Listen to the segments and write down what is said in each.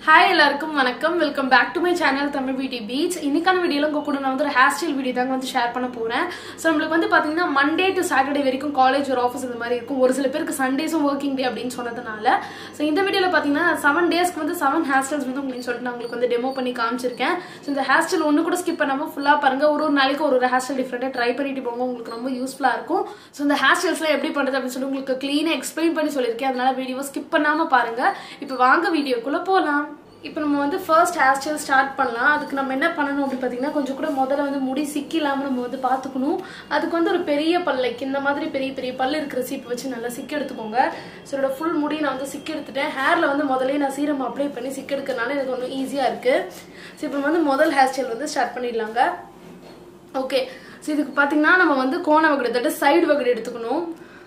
hi எல்லாருக்கும் வணக்கம் welcome back to my channel Tamil beauty peach இன்னைக்கான வீடியோல உங்க கூட நான் வந்து ஒரு ஹேர் ஸ்டைல் வீடியோ தாங்க வந்து ஷேர் பண்ண போறேன் ஸோ நம்மளுக்கு வந்து பாத்தீங்கன்னா மண்டே டு சாட்டர்டே வரைக்கும் காலேஜ் ஒரு ஆஃபீஸ் இந்த மாதிரி இருக்கும் ஒரு சில பேருக்கு சண்டேஸும் ஒர்க்கிங் டே அப்படின்னு சொன்னதுனால ஸோ இந்த வீடியோல பாத்தீங்கன்னா செவன் டேஸ்க்கு வந்து செவன் ஹேர் ஸ்டைல்ஸ் வந்து உங்களுக்கு சொல்லிட்டு நான் உங்களுக்கு வந்து டெமோ பண்ணி காமிச்சிருக்கேன் ஸோ இந்த ஹேர் ஸ்டைல் ஒன்று கூட ஸ்கிப் பண்ணாம ஃபுல்லா பாருங்க ஒரு ஒரு நாளைக்கு ஒரு ஒரு ஹேர் ஸ்டைல் டிஃப்ரெண்டாக ட்ரை பண்ணிட்டு போங்க உங்களுக்கு ரொம்ப யூஸ்ஃபுல்லா இருக்கும் ஸோ இந்த ஹேர் ஸ்டைல்ஸ்லாம் எப்படி பண்றது அப்படின்னு சொல்லி உங்களுக்கு க்ளீனாக எக்ஸ்பிளைன் பண்ணி சொல்லியிருக்கேன் அதனால வீடியோ ஸ்கிப் பண்ணாம பாருங்க இப்போ வாங்க வீடியோக்குள்ள போகலாம் இப்போ நம்ம வந்து ஃபர்ஸ்ட் ஹேர் ஸ்டைல் ஸ்டார்ட் பண்ணலாம் அதுக்கு நம்ம என்ன பண்ணணும் அப்படி பார்த்தீங்கன்னா கொஞ்சம் கூட முதல்ல வந்து முடி சிக்கிலாம நம்ம வந்து பார்த்துக்கணும் அதுக்கு வந்து ஒரு பெரிய பல்லைக்கு இந்த மாதிரி பெரிய பெரிய பல் இருக்கிற சீப்பு வச்சு நல்லா சிக்க எடுத்துக்கோங்க ஸோ என்னோட ஃபுல் முடி நான் வந்து சிக்க எடுத்துட்டேன் ஹேரில் வந்து முதல்ல நான் சீரம் அப்ளை பண்ணி சிக்க எடுக்கிறனால எனக்கு கொஞ்சம் ஈஸியாக இருக்குது ஸோ இப்போ வந்து முதல் ஹேர் ஸ்டைல் வந்து ஸ்டார்ட் பண்ணிடலாங்க ஓகே ஸோ இதுக்கு பார்த்தீங்கன்னா நம்ம வந்து கோண வகடு தட்டு சைடு வகடு எடுத்துக்கணும்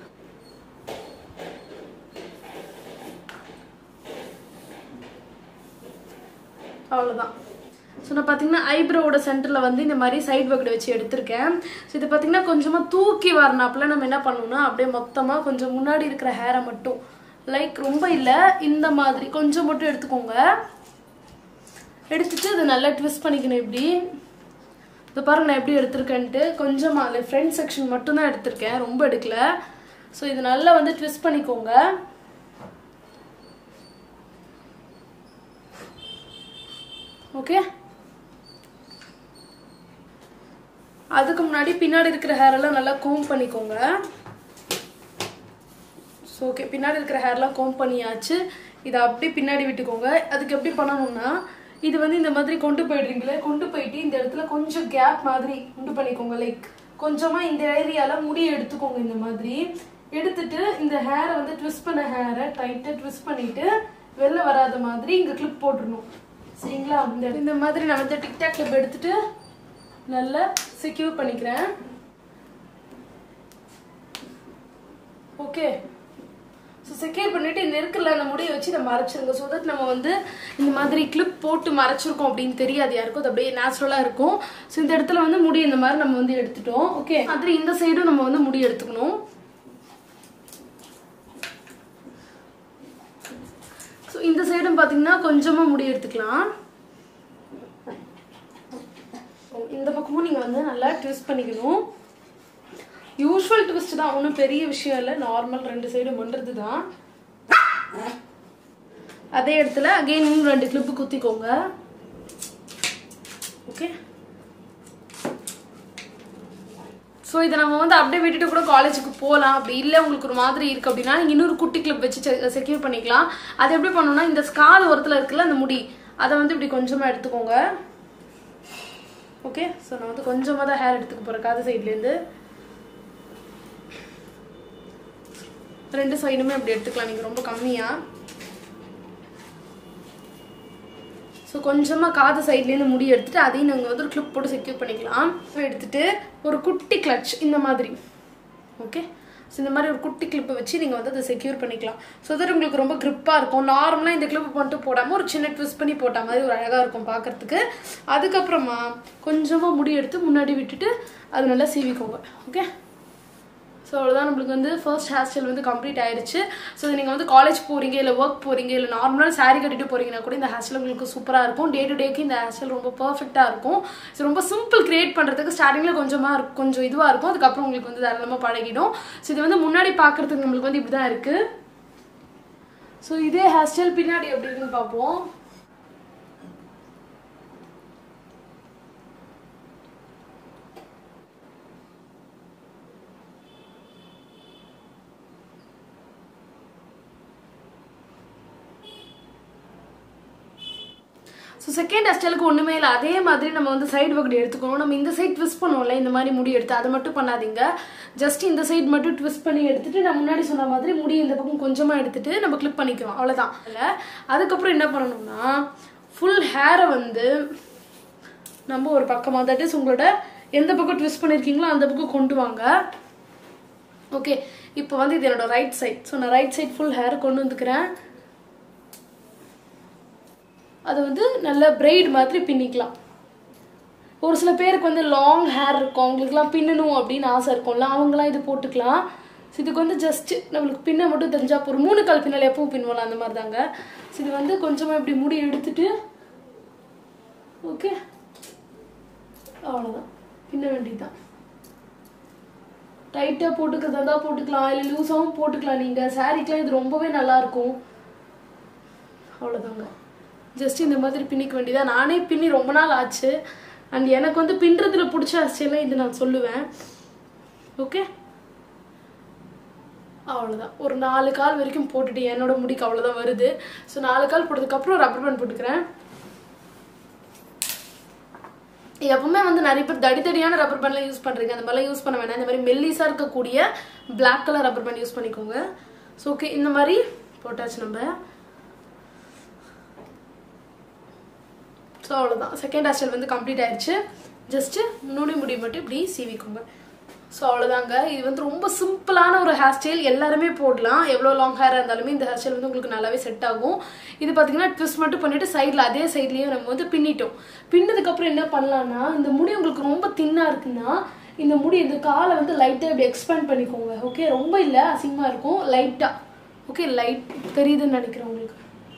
அவ்வளோதான் ஸோ நான் பார்த்தீங்கன்னா ஐப்ரோவோட சென்டரில் வந்து இந்த மாதிரி சைடு வகடு வச்சு எடுத்திருக்கேன் ஸோ இது பார்த்தீங்கன்னா கொஞ்சமாக தூக்கி வரனாப்புல நம்ம என்ன பண்ணணும்னா அப்படியே மொத்தமாக கொஞ்சம் முன்னாடி இருக்கிற ஹேரை மட்டும் லைக் ரொம்ப இல்லை இந்த மாதிரி கொஞ்சம் மட்டும் எடுத்துக்கோங்க எடுத்துட்டு இதை நல்லா ட்விஸ்ட் பண்ணிக்கணும் இப்படி இதை பாருங்க நான் எப்படி எடுத்திருக்கேன்ட்டு கொஞ்சமாக அதில் ஃப்ரண்ட் செக்ஷன் மட்டும்தான் எடுத்திருக்கேன் ரொம்ப எடுக்கல ஸோ இது நல்லா வந்து ட்விஸ்ட் பண்ணிக்கோங்க ஓகே அதுக்கு முன்னாடி பின்னாடி இருக்கிற ஹேர் எல்லாம் நல்லா கோம் பண்ணிக்கோங்க ஸோ ஓகே பின்னாடி இருக்கிற ஹேர்லாம் கோம் பண்ணியாச்சு இதை அப்படியே பின்னாடி விட்டுக்கோங்க அதுக்கு எப்படி பண்ணணும்னா இது வந்து இந்த மாதிரி கொண்டு போயிடுறீங்களே கொண்டு போயிட்டு இந்த இடத்துல கொஞ்சம் கேப் மாதிரி உண்டு பண்ணிக்கோங்க லைக் கொஞ்சமாக இந்த ஏரியால முடி எடுத்துக்கோங்க இந்த மாதிரி எடுத்துட்டு இந்த ஹேரை வந்து ட்விஸ்ட் பண்ண ஹேரை டைட்டாக ட்விஸ்ட் பண்ணிட்டு வெளில வராத மாதிரி இங்கே கிளிப் போட்டுடணும் சரிங்களா இந்த இந்த மாதிரி நான் வந்து டிக்டாக் கிளிப் எடுத்துட்டு நல்லா செக்யூர் பண்ணிக்கிறேன் ஓகே ஸோ செக்யூர் பண்ணிட்டு இந்த இருக்குல்ல அந்த முடியை வச்சு இதை மறைச்சிருங்க ஸோ தட் நம்ம வந்து இந்த மாதிரி கிளிப் போட்டு மறைச்சிருக்கோம் அப்படின்னு தெரியாது யாருக்கும் அது அப்படியே நேச்சுரலாக இருக்கும் ஸோ இந்த இடத்துல வந்து முடி இந்த மாதிரி நம்ம வந்து எடுத்துட்டோம் ஓகே மாதிரி இந்த சைடும் நம்ம வந்து முடி எடுத்துக்கணும் ஸோ இந்த சைடும் பார்த்தீங்கன்னா கொஞ்சமாக முடி எடுத்துக்கலாம் இந்த பக்கமும் நீங்கள் வந்து நல்லா ட்விஸ்ட் பண்ணிக்கணும் யூஸ்வல் ட்விஸ்ட் தான் ஒன்றும் பெரிய விஷயம் இல்லை நார்மல் ரெண்டு சைடும் பண்ணுறது தான் அதே இடத்துல அகெயின் இன்னும் ரெண்டு கிளிப்பு குத்திக்கோங்க ஓகே ஸோ இதை நம்ம வந்து அப்படியே விட்டுட்டு கூட காலேஜுக்கு போகலாம் அப்படி இல்லை உங்களுக்கு ஒரு மாதிரி இருக்குது அப்படின்னா நீங்கள் இன்னொரு குட்டி கிளிப் வச்சு செக்யூர் பண்ணிக்கலாம் அது எப்படி பண்ணணும்னா இந்த ஸ்கால் ஓரத்தில் இருக்குல்ல அந்த முடி அதை வந்து இப்படி கொஞ்சமாக எடுத்துக்கோங்க ஓகே ஸோ நான் வந்து கொஞ்சமாக தான் ஹேர் எடுத்துக்க போகிறேன் காது சைட்லேருந்து ரெண்டு சைடுமே அப்படி எடுத்துக்கலாம் நீங்கள் ரொம்ப கம்மியாக ஸோ கொஞ்சமாக காது சைட்லேருந்து முடி எடுத்துட்டு அதையும் நீங்கள் வந்து ஒரு கிளிப் போட்டு செக்யூர் பண்ணிக்கலாம் எடுத்துட்டு ஒரு குட்டி கிளச் இந்த மாதிரி ஓகே ஸோ இந்த மாதிரி ஒரு குட்டி கிளிப்பை வச்சு நீங்கள் வந்து அதை செக்யூர் பண்ணிக்கலாம் ஸோ தட் உங்களுக்கு ரொம்ப க்ரிப்பாக இருக்கும் நார்மலாக இந்த கிளிப்பு மட்டும் போடாமல் ஒரு சின்ன ட்விஸ்ட் பண்ணி போட்ட மாதிரி ஒரு அழகாக இருக்கும் பார்க்குறதுக்கு அதுக்கப்புறமா கொஞ்சமாக முடி எடுத்து முன்னாடி விட்டுட்டு அது நல்லா சீவிக்கோங்க ஓகே ஸோ அவ்வளோதான் நம்மளுக்கு வந்து ஃபர்ஸ்ட் ஹேர் ஸ்டைல் வந்து கம்ப்ளீட் ஆயிடுச்சு ஸோ நீங்கள் வந்து காலேஜ் போகிறீங்க இல்லை ஒர்க் போகிறீங்க இல்லை நார்மலாக சாரீ கட்டிட்டு போகிறீங்கன்னா கூட இந்த ஹேர் ஸ்டைல் உங்களுக்கு சூப்பராக இருக்கும் டே டு டேக்கு இந்த ஹேர் ஸ்டைல் ரொம்ப பர்ஃபெக்டாக இருக்கும் ஸோ ரொம்ப சிம்பிள் கிரியேட் பண்ணுறதுக்கு ஸ்டார்டிங்கில் கொஞ்சமாக இருக்கும் கொஞ்சம் இதுவாக இருக்கும் அதுக்கப்புறம் உங்களுக்கு வந்து தாராளமாக பழகிடும் ஸோ இது வந்து முன்னாடி பார்க்குறதுக்கு நம்மளுக்கு வந்து இப்படி தான் இருக்குது ஸோ இதே ஹேர் ஸ்டைல் பின்னாடி எப்படி இருக்குன்னு பார்ப்போம் ஸோ செகண்ட் ஹேர்ஸ்டைலுக்கு ஒன்றுமே இல்லை அதே மாதிரி நம்ம வந்து சைடு வகடி எடுத்துக்கணும் நம்ம இந்த சைட் ட்விஸ்ட் பண்ணுவோம்ல இந்த மாதிரி முடி எடுத்து அதை மட்டும் பண்ணாதீங்க ஜஸ்ட் இந்த சைடு மட்டும் ட்விஸ்ட் பண்ணி எடுத்துட்டு நான் முன்னாடி சொன்ன மாதிரி முடி இந்த பக்கம் கொஞ்சமாக எடுத்துட்டு நம்ம கிளிப் பண்ணிக்கிறோம் அவ்வளோதான் இல்லை அதுக்கப்புறம் என்ன பண்ணணும்னா ஃபுல் ஹேரை வந்து நம்ம ஒரு பக்கமாக தட் இஸ் உங்களோட எந்த பக்கம் ட்விஸ்ட் பண்ணியிருக்கீங்களோ அந்த பக்கம் கொண்டு வாங்க ஓகே இப்போ வந்து இது என்னோட ரைட் சைட் ஸோ நான் ரைட் சைட் ஃபுல் ஹேர் கொண்டு வந்துக்கிறேன் அது வந்து நல்ல பிரைட் மாதிரி பின்னிக்கலாம் ஒரு சில பேருக்கு வந்து லாங் ஹேர் இருக்கும் அவங்களுக்குலாம் பின்னணும் அப்படின்னு ஆசை இருக்கும்ல அவங்களாம் இது போட்டுக்கலாம் ஸோ இதுக்கு வந்து ஜஸ்ட் நம்மளுக்கு பின்ன மட்டும் தெரிஞ்சா ஒரு மூணு கால் பின்னல் எப்பவும் பின்னுவோம் அந்த மாதிரி தாங்க ஸோ இது வந்து கொஞ்சமாக இப்படி முடி எடுத்துட்டு ஓகே அவ்வளோதான் பின்ன வேண்டியதுதான் டைட்டாக போட்டுக்கிறதா இருந்தால் போட்டுக்கலாம் இல்லை லூஸாகவும் போட்டுக்கலாம் நீங்கள் சாரீக்கெலாம் இது ரொம்பவே நல்லா இருக்கும் அவ்வளோதாங்க ஜஸ்ட் இந்த மாதிரி பின்னிக்க வேண்டியதா நானே பின்னி ரொம்ப நாள் ஆச்சு அண்ட் எனக்கு வந்து பின்னுறதுல பிடிச்ச ஆசையெல்லாம் இது நான் சொல்லுவேன் ஓகே அவ்வளோதான் ஒரு நாலு கால் வரைக்கும் போட்டுட்டு என்னோட முடிக்கு அவ்வளோதான் வருது ஸோ நாலு கால் போட்டதுக்கப்புறம் ரப்பர் பேண்ட் போட்டுக்கிறேன் எப்பவுமே வந்து நிறைய பேர் தடி தடியான ரப்பர் பேண்ட்லாம் யூஸ் பண்ணுறீங்க அந்த மாதிரிலாம் யூஸ் பண்ண வேணாம் இந்த மாதிரி மெல்லிஸாக இருக்கக்கூடிய black colour rubber band use பண்ணிக்கோங்க ஸோ ஓகே இந்த மாதிரி போட்டாச்சு நம்ம ஸோ அவ்வளோதான் செகண்ட் ஹேர் வந்து கம்ப்ளீட் ஆயிடுச்சு ஜஸ்ட்டு நுனி முடி மட்டும் இப்படி சீவிக்கோங்க ஸோ அவ்வளோதாங்க இது வந்து ரொம்ப சிம்பிளான ஒரு ஹேர் ஸ்டைல் எல்லாருமே போடலாம் எவ்வளோ லாங் ஹேர் இருந்தாலுமே இந்த ஹேர் ஸ்டைல் வந்து உங்களுக்கு நல்லாவே செட் ஆகும் இது பார்த்தீங்கன்னா ட்விஸ்ட் மட்டும் பண்ணிட்டு சைடில் அதே சைட்லேயும் நம்ம வந்து பின்னிட்டோம் பின்னதுக்கப்புறம் என்ன பண்ணலாம்னா இந்த முடி உங்களுக்கு ரொம்ப தின்னாக இருக்குன்னா இந்த முடி இந்த காலை வந்து லைட்டாக இப்படி எக்ஸ்பேண்ட் பண்ணிக்கோங்க ஓகே ரொம்ப இல்லை அசிங்கமாக இருக்கும் லைட்டாக ஓகே லைட் தெரியுதுன்னு நினைக்கிறேன் உங்களுக்கு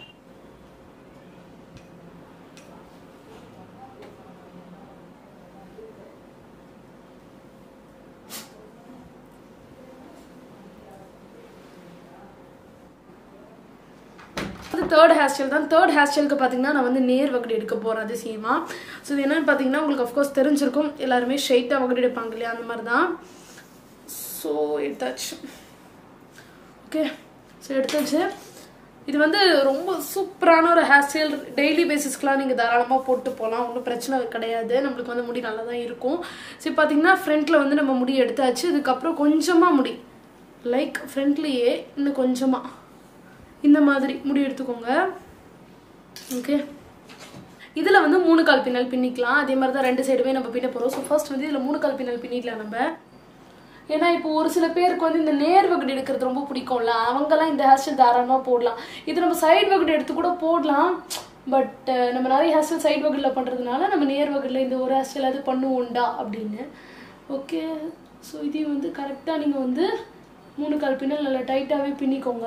அது தேர்ட் ஹேர் ஸ்டைல் தான் தேர்ட் ஹேர் ஸ்டைலுக்கு பார்த்தீங்கன்னா நான் வந்து நேர் வகடு எடுக்க போகிறேன் அதிசயமாக ஸோ இது என்னன்னு பார்த்தீங்கன்னா உங்களுக்கு அஃப்கோர்ஸ் தெரிஞ்சிருக்கும் எல்லாருமே ஸ்ட்ரைட்டாக வகடு எடுப்பாங்க இல்லையா அந்த மாதிரி தான் ஸோ எடுத்தாச்சு ஓகே ஸோ எடுத்தாச்சு இது வந்து ரொம்ப சூப்பரான ஒரு ஹேர் ஸ்டைல் டெய்லி பேசிஸ்க்கெலாம் நீங்கள் தாராளமாக போட்டு போகலாம் ஒன்றும் பிரச்சனை கிடையாது நம்மளுக்கு வந்து முடி நல்லா தான் இருக்கும் சரி பார்த்தீங்கன்னா ஃப்ரண்ட்டில் வந்து நம்ம முடி எடுத்தாச்சு இதுக்கப்புறம் கொஞ்சமாக முடி லைக் ஃப்ரண்ட்லேயே இன்னும் கொஞ்சமாக இந்த மாதிரி முடி எடுத்துக்கோங்க ஓகே இதில் வந்து மூணு கால் பின்னல் பின்னிக்கலாம் அதே மாதிரி தான் ரெண்டு சைடுமே நம்ம பின்ன போகிறோம் ஸோ ஃபர்ஸ்ட் வந்து இதில் மூணு கால் பின்னல் பின்னிக்கலாம் நம்ம ஏன்னா இப்போ ஒரு சில பேருக்கு வந்து இந்த நேர் வகுடு எடுக்கிறது ரொம்ப பிடிக்கும்ல அவங்கெல்லாம் இந்த ஹேர் ஸ்டைல் தாராளமாக போடலாம் இது நம்ம சைடு வகுடு எடுத்து கூட போடலாம் பட் நம்ம நிறைய ஹேர் ஸ்டைல் சைடு வகுடில் பண்ணுறதுனால நம்ம நேர் வகுடில் இந்த ஒரு ஹேர் ஸ்டைல் அது பண்ணுவோண்டா அப்படின்னு ஓகே ஸோ இதையும் வந்து கரெக்டாக நீங்கள் வந்து மூணு கால் பின்னல் நல்லா டைட்டாகவே பின்னிக்கோங்க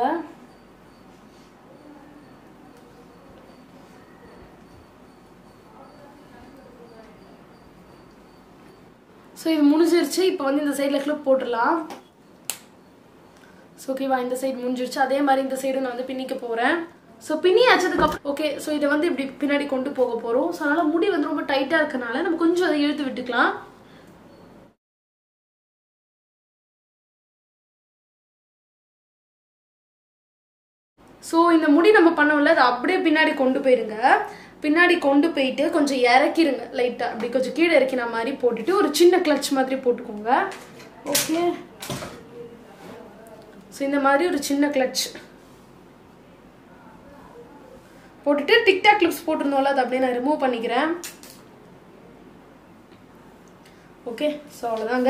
ஸோ இது முடிஞ்சிருச்சு இப்போ வந்து இந்த சைடில் கிளிப் போட்டுடலாம் ஸோ ஓகேவா இந்த சைடு முடிஞ்சிருச்சு அதே மாதிரி இந்த சைடு நான் வந்து பின்னிக்க போகிறேன் ஸோ பின்னி ஆச்சதுக்கப்புறம் ஓகே ஸோ இதை வந்து இப்படி பின்னாடி கொண்டு போக போகிறோம் ஸோ அதனால் முடி வந்து ரொம்ப டைட்டாக இருக்கனால நம்ம கொஞ்சம் அதை இழுத்து விட்டுக்கலாம் ஸோ இந்த முடி நம்ம பண்ணோம்ல அதை அப்படியே பின்னாடி கொண்டு போயிருங்க பின்னாடி கொண்டு போயிட்டு கொஞ்சம் இறக்கிருங்க லைட்டாக அப்படி கொஞ்சம் கீழே இறக்கின மாதிரி போட்டுட்டு ஒரு சின்ன கிளச் மாதிரி போட்டுக்கோங்க ஓகே ஸோ இந்த மாதிரி ஒரு சின்ன கிளச் போட்டுட்டு டிக்டாக் கிளிப்ஸ் போட்டிருந்தோம்ல அதை அப்படியே நான் ரிமூவ் பண்ணிக்கிறேன் ஓகே ஸோ அவ்வளோதாங்க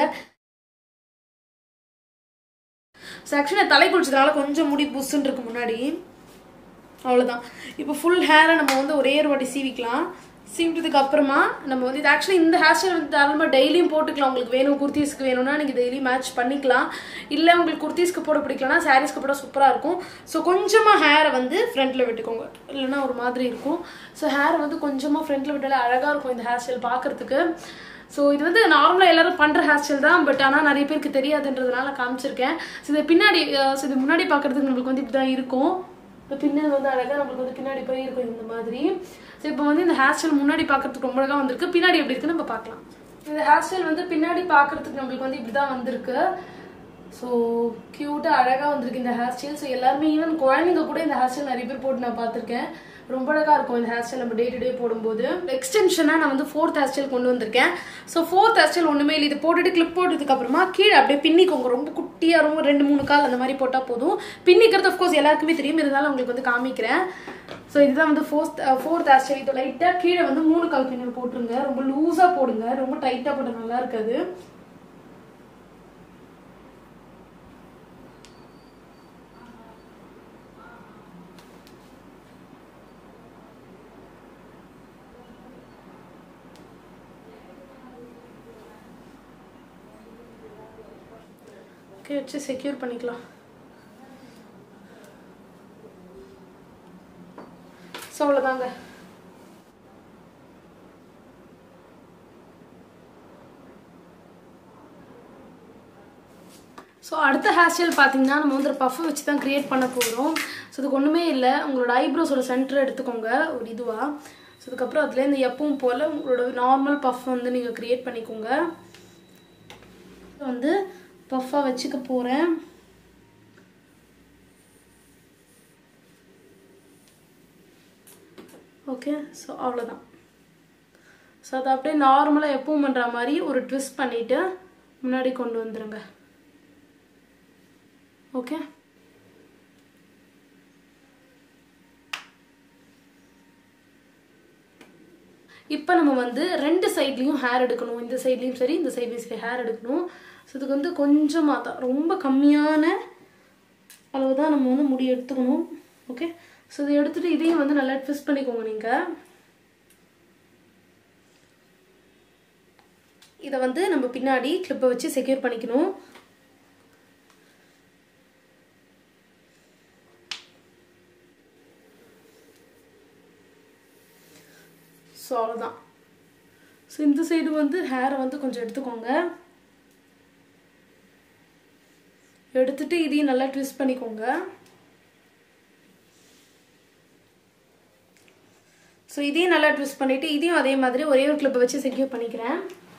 ஸோ ஆக்சுவலி தலை குளிச்சதுனால கொஞ்சம் முடி புஷ்ஷுன்னு இருக்கு முன்னாடி அவ்வளோதான் இப்போ ஃபுல் ஹேரை நம்ம வந்து ஒரே ஒரு வாட்டி சீவிக்கலாம் சீவிட்டதுக்கு அப்புறமா நம்ம வந்து இது ஆக்சுவலி இந்த ஹேர் ஸ்டைல் வந்து தாராளமாக டெய்லியும் போட்டுக்கலாம் உங்களுக்கு வேணும் குர்த்தீஸ்க்கு வேணும்னா நீங்கள் டெய்லி மேட்ச் பண்ணிக்கலாம் இல்லை உங்களுக்கு குர்த்தீஸ்க்கு போட பிடிக்கலனா சாரீஸ்க்கு போட சூப்பராக இருக்கும் ஸோ கொஞ்சமாக ஹேரை வந்து ஃப்ரண்ட்டில் விட்டுக்கோங்க இல்லைன்னா ஒரு மாதிரி இருக்கும் ஸோ ஹேரை வந்து கொஞ்சமாக ஃப்ரண்ட்டில் விட்டாலே அழகாக இருக்கும் இந்த ஹேர் ஸ்டைல் பார்க்குறதுக்கு ஸோ இது வந்து நார்மலாக எல்லாரும் பண்ணுற ஹேர் ஸ்டைல் தான் பட் ஆனால் நிறைய பேருக்கு தெரியாதுன்றதுனால காமிச்சிருக்கேன் ஸோ இது பின்னாடி ஸோ இது முன்னாடி பார்க்குறதுக்கு நம்மளுக்கு வந்து இப்படி தான் இருக்கும் இப்போ பின்னாடி வந்து அழகாக நம்மளுக்கு வந்து பின்னாடி போய் இருக்கும் இந்த மாதிரி ஸோ இப்போ வந்து இந்த ஹேர் ஸ்டைல் முன்னாடி பார்க்கறதுக்கு ரொம்ப அழகாக வந்திருக்கு பின்னாடி எப்படி இருக்குன்னு நம்ம பார்க்கலாம் இந்த ஹேர் ஸ்டைல் வந்து பின்னாடி பார்க்கறதுக்கு நம்மளுக்கு வந்து இப்படி தான் வந்திருக்கு ஸோ க்யூட்டாக அழகாக வந்திருக்கு இந்த ஹேர் ஸ்டைல் ஸோ எல்லாருமே ஈவன் குழந்தைங்க கூட இந்த ஹேர் ஸ்டைல் நிறைய பேர் போட்டு நான் பார்த்துருக்கேன் ரொம்ப அழகாக இருக்கும் இந்த ஹேர் ஸ்டைல் நம்ம டே டு டே போடும்போது எக்ஸ்டென்ஷனாக நான் வந்து ஃபோர்த் ஹேர் ஸ்டைல் கொண்டு வந்திருக்கேன் ஸோ ஃபோர்த் ஹேர் ஸ்டைல் ஒன்றுமே இல்லை இது போட்டுட்டு கிளிப் போட்டதுக்கு அப்புறமா கீழே அப்படியே பின்னிக்கோங்க ரொம்ப குட்டியாக ரொம்ப ரெண்டு மூணு கால் அந்த மாதிரி போட்டால் போதும் பின்னிக்கிறது அஃப்கோர்ஸ் எல்லாருக்குமே தெரியும் இருந்தாலும் உங்களுக்கு வந்து காமிக்கிறேன் ஸோ இதுதான் வந்து ஃபோர்த் ஃபோர்த் ஹேர் ஸ்டைல் இது லைட்டாக கீழே வந்து மூணு கால் பின்னல் போட்டுருங்க ரொம்ப லூஸாக போடுங்க ரொம்ப டைட்டாக போட நல்லா இருக்காது ஓகே வச்சு செக்யூர் பண்ணிக்கலாம் ஸோ அவ்வளோதாங்க ஸோ அடுத்த ஹேர் ஸ்டைல் பார்த்தீங்கன்னா நம்ம வந்து ஒரு பஃப் வச்சு தான் க்ரியேட் பண்ண போகிறோம் ஸோ இதுக்கு ஒன்றுமே இல்லை உங்களோட ஐப்ரோஸோட சென்டர் எடுத்துக்கோங்க ஒரு இதுவாக ஸோ அதுக்கப்புறம் அதுலேருந்து எப்பவும் போல் உங்களோட நார்மல் பஃப் வந்து நீங்கள் க்ரியேட் பண்ணிக்கோங்க வந்து பஃப்பாக வச்சுக்க போகிறேன் ஓகே ஸோ அவ்வளோதான் ஸோ அதை அப்படியே நார்மலாக எப்பவும் பண்ணுற மாதிரி ஒரு ட்விஸ்ட் பண்ணிவிட்டு முன்னாடி கொண்டு வந்துடுங்க ஓகே இப்போ நம்ம வந்து ரெண்டு சைட்லேயும் ஹேர் எடுக்கணும் இந்த சைட்லேயும் சரி இந்த சைட்லேயும் சரி ஹேர் எடுக்கணும் ஸோ இதுக்கு வந்து கொஞ்சமாக தான் ரொம்ப கம்மியான அளவு தான் நம்ம வந்து முடி எடுத்துக்கணும் ஓகே ஸோ இதை எடுத்துகிட்டு இதையும் வந்து நல்லா ட்விஸ்ட் பண்ணிக்கோங்க நீங்கள் இதை வந்து நம்ம பின்னாடி கிளிப்பை வச்சு செக்யூர் பண்ணிக்கணும் ஸோ அவ்வளோதான் ஸோ இந்த சைடு வந்து ஹேரை வந்து கொஞ்சம் எடுத்துக்கோங்க எடுத்துட்டு இதையும் நல்லா ட்விஸ்ட் பண்ணிக்கோங்க ஸோ இதையும் நல்லா ட்விஸ்ட் பண்ணிவிட்டு இதையும் அதே மாதிரி ஒரே ஒரு கிளிப்பை வச்சு செக்யூர் பண்ணிக்கிறேன்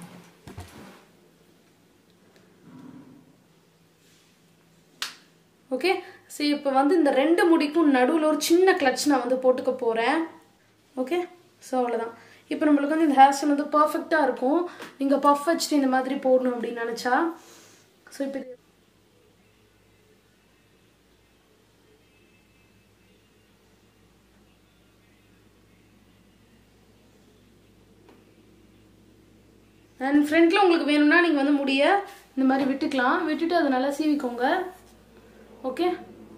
ஓகே ஸோ இப்போ வந்து இந்த ரெண்டு முடிக்கும் நடுவில் ஒரு சின்ன கிளச் நான் வந்து போட்டுக்க போகிறேன் ஓகே ஸோ அவ்வளோதான் இப்போ நம்மளுக்கு வந்து இந்த ஹேர் ஸ்டைல் வந்து பர்ஃபெக்டாக இருக்கும் நீங்கள் பஃப் வச்சுட்டு இந்த மாதிரி போடணும் அப்படின்னு நினச்சா ஸோ இப்போ இது அண்ட் ஃப்ரண்ட்டில் உங்களுக்கு வேணும்னா நீங்கள் வந்து முடிய இந்த மாதிரி விட்டுக்கலாம் விட்டுட்டு அதை நல்லா சீவிக்கோங்க ஓகே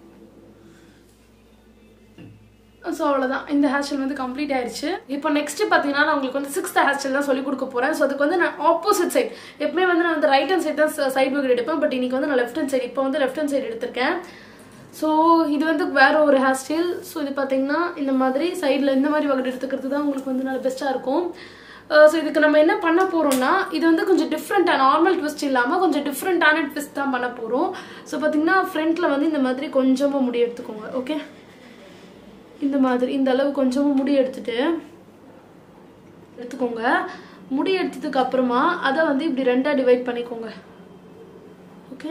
ஸோ அவ்வளோதான் இந்த ஹேர் ஸ்டைல் வந்து கம்ப்ளீட் ஆயிடுச்சு இப்போ நெக்ஸ்ட் பார்த்தீங்கன்னா நான் உங்களுக்கு வந்து சிக்ஸ்த் ஹேர் ஸ்டைல் தான் சொல்லி கொடுக்க போகிறேன் ஸோ அதுக்கு வந்து நான் ஆப்போசிட் சைட் எப்பவுமே வந்து நான் வந்து ரைட் ஹேண்ட் சைட் தான் சைட் பக்கெட் எடுப்பேன் பட் இன்னைக்கு வந்து நான் லெஃப்ட் ஹேண்ட் சைடு இப்போ வந்து லெஃப்ட் ஹேண்ட் சைடு எடுத்திருக்கேன் ஸோ இது வந்து வேற ஒரு ஹேர் ஸ்டைல் ஸோ இது பார்த்தீங்கன்னா இந்த மாதிரி சைடில் இந்த மாதிரி வகை எடுத்துக்கிறது தான் உங்களுக்கு வந்து நல்ல பெஸ்ட்டாக இருக்கும் ஸோ இதுக்கு நம்ம என்ன பண்ண போகிறோம்னா இது வந்து கொஞ்சம் டிஃப்ரெண்ட்டாக நார்மல் ட்விஸ்ட் இல்லாமல் கொஞ்சம் டிஃப்ரெண்ட்டான ட்விஸ்ட் தான் பண்ண போகிறோம் ஸோ பார்த்தீங்கன்னா ஃப்ரண்ட்டில் வந்து இந்த மாதிரி கொஞ்சமாக முடி எடுத்துக்கோங்க ஓகே இந்த மாதிரி இந்த அளவு கொஞ்சமாக முடி எடுத்துட்டு எடுத்துக்கோங்க முடி எடுத்ததுக்கு அப்புறமா அதை வந்து இப்படி ரெண்டாக டிவைட் பண்ணிக்கோங்க ஓகே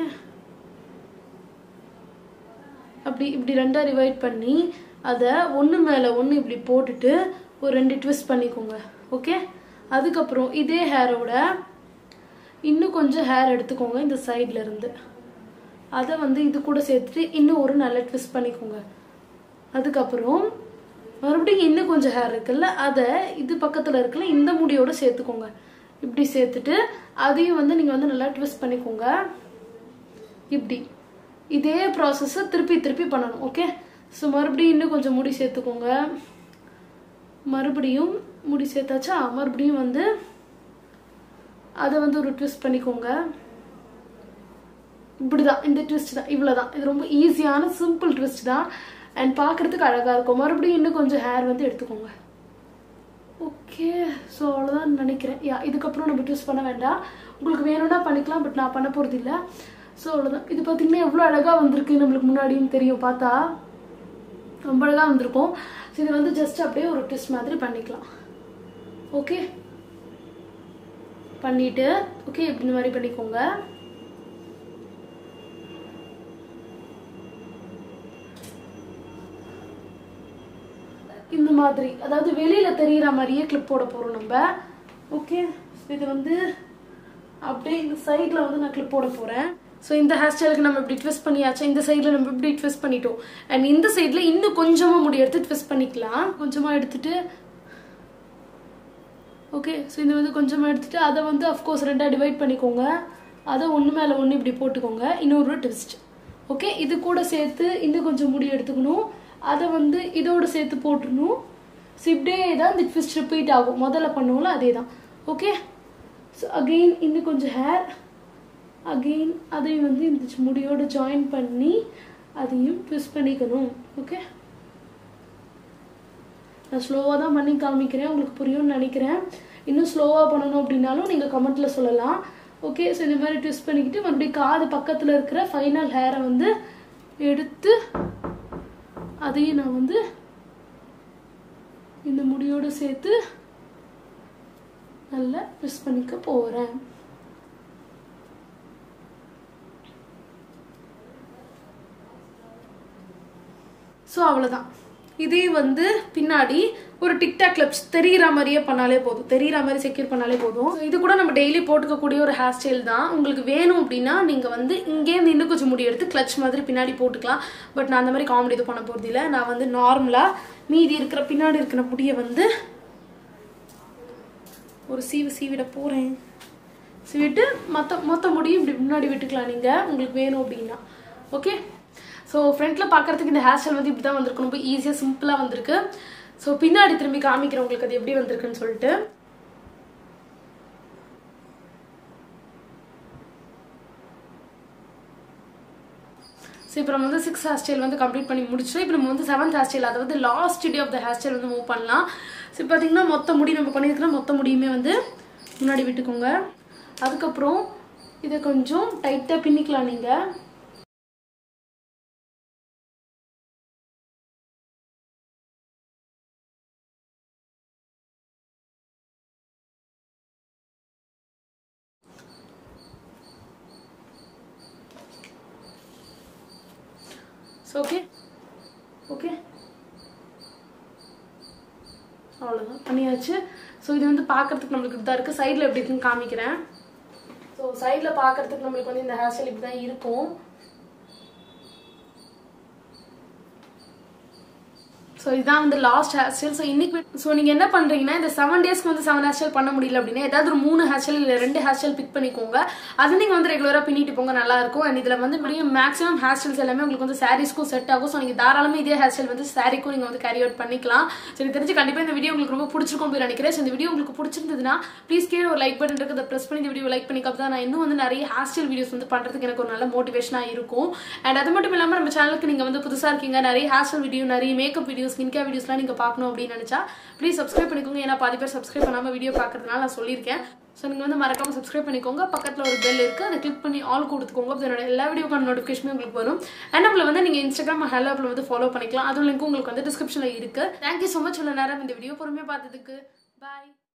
அப்படி இப்படி ரெண்டாக டிவைட் பண்ணி அதை ஒன்று மேலே ஒன்று இப்படி போட்டுட்டு ஒரு ரெண்டு ட்விஸ்ட் பண்ணிக்கோங்க ஓகே அதுக்கப்புறம் இதே ஹேரோட இன்னும் கொஞ்சம் ஹேர் எடுத்துக்கோங்க இந்த சைடில் இருந்து அதை வந்து இது கூட சேர்த்துட்டு இன்னும் ஒரு நல்ல ட்விஸ்ட் பண்ணிக்கோங்க அதுக்கப்புறம் மறுபடியும் இன்னும் கொஞ்சம் ஹேர் இருக்குல்ல அதை இது பக்கத்தில் இருக்குல்ல இந்த முடியோட சேர்த்துக்கோங்க இப்படி சேர்த்துட்டு அதையும் வந்து நீங்கள் வந்து நல்லா ட்விஸ்ட் பண்ணிக்கோங்க இப்படி இதே ப்ராசஸை திருப்பி திருப்பி பண்ணணும் ஓகே ஸோ மறுபடியும் இன்னும் கொஞ்சம் முடி சேர்த்துக்கோங்க மறுபடியும் முடி சேர்த்தாச்சா மறுபடியும் வந்து அதை வந்து ஒரு ட்விஸ்ட் பண்ணிக்கோங்க இப்படிதான் இந்த ட்விஸ்ட் தான் இவ்வளோதான் இது ரொம்ப ஈஸியான சிம்பிள் ட்விஸ்ட் தான் அண்ட் பார்க்குறதுக்கு அழகாக இருக்கும் மறுபடியும் இன்னும் கொஞ்சம் ஹேர் வந்து எடுத்துக்கோங்க ஓகே ஸோ அவ்வளோதான் நினைக்கிறேன் யா இதுக்கப்புறம் நம்ம ட்விஸ்ட் பண்ண வேண்டாம் உங்களுக்கு வேணும்னா பண்ணிக்கலாம் பட் நான் பண்ண போகிறது இல்லை ஸோ அவ்வளோதான் இது பார்த்தீங்கன்னா எவ்வளோ அழகாக வந்திருக்கு நம்மளுக்கு முன்னாடியும் தெரியும் பார்த்தா ரொம்ப அழகாக வந்திருக்கும் ஸோ இது வந்து ஜஸ்ட் அப்படியே ஒரு ட்விஸ்ட் மாதிரி பண்ணிக்கலாம் ஓகே பண்ணிட்டு ஓகே இப்படி மாதிரி பண்ணிக்கோங்க இந்த மாதிரி அதாவது வெளியில தெரியற மாதிரியே கிளிப் போட போறோம் நம்ம ஓகே இது வந்து அப்படியே இந்த சைடில் வந்து நான் கிளிப் போட போறேன் ஸோ இந்த ஹேர் ஸ்டைலுக்கு நம்ம இப்படி ட்விஸ்ட் பண்ணியாச்சு இந்த சைடில் நம்ம இப்படி ட்விஸ்ட் பண்ணிட்டோம் அண்ட் இந்த சைடில் இன்னும் கொஞ்சமாக முடி எடுத்து ட்விஸ்ட் பண்ணிக்கலாம் கொஞ்சமாக எடுத்துட்டு ஓகே ஸோ இது வந்து கொஞ்சமாக எடுத்துட்டு அதை வந்து அஃப்கோர்ஸ் ரெண்டாக டிவைட் பண்ணிக்கோங்க அதை ஒன்று மேலே ஒன்று இப்படி போட்டுக்கோங்க இன்னொரு ட்விஸ்ட் ஓகே இது கூட சேர்த்து இன்னும் கொஞ்சம் முடி எடுத்துக்கணும் அதை வந்து இதோட சேர்த்து போட்டுடணும் ஸோ இப்படியே தான் இந்த ட்விஸ்ட் ரிப்பீட் ஆகும் முதல்ல பண்ணுவோம்ல அதே தான் ஓகே ஸோ அகெயின் இன்னும் கொஞ்சம் ஹேர் அகெயின் அதையும் வந்து இந்த முடியோட ஜாயின் பண்ணி அதையும் ட்விஸ்ட் பண்ணிக்கணும் ஓகே நான் ஸ்லோவாக தான் பண்ணி காமிக்கிறேன் உங்களுக்கு புரியும்னு நினைக்கிறேன் இன்னும் ஸ்லோவாக பண்ணணும் அப்படின்னாலும் நீங்கள் கமெண்ட்டில் சொல்லலாம் ஓகே ஸோ இந்த மாதிரி ட்விஸ்ட் பண்ணிக்கிட்டு மறுபடியும் காது பக்கத்தில் இருக்கிற ஃபைனல் ஹேரை வந்து எடுத்து அதையும் நான் வந்து இந்த முடியோடு சேர்த்து நல்லா ட்விஸ்ட் பண்ணிக்க போகிறேன் ஸோ அவ்வளோதான் இதே வந்து பின்னாடி ஒரு டிக்டாக் கிளப்ஸ் தெரிகிற மாதிரியே பண்ணாலே போதும் தெரிகிற மாதிரி செக்யூர் பண்ணாலே போதும் So, இது கூட நம்ம டெய்லி போட்டுக்கக்கூடிய ஒரு ஹேர் ஸ்டைல் தான் உங்களுக்கு வேணும் அப்படின்னா நீங்கள் வந்து இங்கேருந்து இன்னும் கொஞ்சம் முடி எடுத்து கிளச் மாதிரி பின்னாடி போட்டுக்கலாம் பட் நான் அந்த மாதிரி காமெடி இது பண்ண போகிறது இல்லை நான் வந்து நார்மலாக மீதி இருக்கிற பின்னாடி இருக்கிற முடியை வந்து ஒரு சீவு சீவிட போகிறேன் சீவிட்டு மற்ற மொத்த முடியும் இப்படி முன்னாடி விட்டுக்கலாம் நீங்கள் உங்களுக்கு வேணும் அப்படின்னா ஓகே ஸோ ஃப்ரண்ட்டில் பார்க்குறதுக்கு இந்த ஹேர் ஸ்டைல் வந்து இப்படி தான் வந்திருக்கு ரொம்ப ஈஸியாக சிம்பிளாக வந்திருக்கு ஸோ பின்னாடி திரும்பி காமிக்கிறேன் உங்களுக்கு அது எப்படி வந்திருக்குன்னு சொல்லிட்டு ஸோ இப்போ நம்ம வந்து சிக்ஸ் ஹேர் ஸ்டைல் வந்து கம்ப்ளீட் பண்ணி முடிச்சோம் இப்போ நம்ம வந்து செவன்த் ஹேர் ஸ்டைல் அதாவது last day of the hair style வந்து மூவ் பண்ணலாம் ஸோ பார்த்தீங்கன்னா மொத்த முடி நம்ம பண்ணியிருக்கிற மொத்த முடியுமே வந்து முன்னாடி விட்டுக்கோங்க அதுக்கப்புறம் இதை கொஞ்சம் டைட்டாக பின்னிக்கலாம் நீங்கள் ஸோ ஓகே ஓகே அவ்வளோதான் பண்ணியாச்சு ஸோ இது வந்து பார்க்கறதுக்கு நம்மளுக்கு இப்படி தான் இருக்குது சைடில் எப்படி இருக்குன்னு காமிக்கிறேன் ஸோ சைடில் பார்க்கறதுக்கு நம்மளுக்கு வந்து இந்த ஹேர் ஸ்டைல் இப்படி தான் இருக்கும் ஸோ இதான் வந்து லாஸ்ட் ஹேர் ஸ்டைல் ஸோ இன்னைக்கு ஸோ நீங்கள் என்ன பண்ணுறீங்கன்னா இந்த செவன் டேஸ்க்கு வந்து செவன் ஹேர் ஸ்டைல் பண்ண முடியல அப்படின்னா ஏதாவது ஒரு மூணு ஹேர் ஸ்டைல் இல்லை ரெண்டு ஹேர் ஸ்டைல் பிக் பண்ணிக்கோங்க அது நீங்கள் வந்து ரெகுலராக பின்னிட்டு போங்க நல்லா இருக்கும் அண்ட் இதில் வந்து முடியும் மேக்ஸிமம் ஹேர் ஸ்டைல்ஸ் எல்லாமே உங்களுக்கு வந்து சாரீஸ்க்கும் செட் ஆகும் ஸோ நீங்கள் தாராளமாக இதே ஹேர் ஸ்டைல் வந்து சாரிக்கும் நீங்கள் வந்து கேரி அவுட் பண்ணிக்கலாம் ஸோ எனக்கு தெரிஞ்சு கண்டிப்பாக இந்த வீடியோ உங்களுக்கு ரொம்ப பிடிச்சிருக்கும் அப்படின்னு நினைக்கிறேன் ஸோ இந்த வீடியோ உங்களுக்கு பிடிச்சிருந்ததுன்னா ப்ளீஸ் கீழே ஒரு லைக் பட்டன் இருக்குது அதை ப்ரெஸ் பண்ணி இந்த வீடியோ லைக் பண்ணிக்க தான் நான் இன்னும் வந்து நிறைய ஹேர் ஸ்டைல் வீடியோஸ் வந்து பண்ணுறதுக்கு எனக்கு ஒரு நல்ல மோட்டிவேஷனாக இருக்கும் அண்ட் அது மட்டும் இல்லாமல் நம்ம சேனலுக்கு நீங்கள் வந்து புதுசாக இருக்கீங்க நிறைய ஹேர் ஸ்டைல் வீடியோ நிறைய மேக்கப் வீடியோ ஸ்கின் கேர் வீடியோஸ்லாம் நீங்கள் பார்க்கணும் அப்படின்னு நினச்சா ப்ளீஸ் சப்ஸ்கிரைப் பண்ணிக்கோங்க ஏன்னா பாதி பேர் சப்ஸ்கிரைப் பண்ணாமல் வீடியோ பார்க்கறதுனால நான் சொல்லியிருக்கேன் ஸோ நீங்கள் வந்து மறக்காம சப்ஸ்கிரைப் பண்ணிக்கோங்க பக்கத்தில் ஒரு பெல் இருக்குது அதை கிளிக் பண்ணி ஆல் கொடுத்துக்கோங்க அப்போ என்னோட எல்லா வீடியோக்கான நோட்டிஃபிகேஷனும் உங்களுக்கு வரும் அண்ட் நம்மள வந்து நீங்கள் இன்ஸ்டாகிராம் ஹெல் ஆப்பில் வந்து ஃபாலோ பண்ணிக்கலாம் அதுவும் லிங்க் உங்களுக்கு வந்து டிஸ்கிரிப்ஷனில் இருக்குது தேங்க்யூ ஸோ மச் இவ்வளோ நேரம் இந்த வீடியோ பொறுமையாக பார்த்ததுக்கு பாய்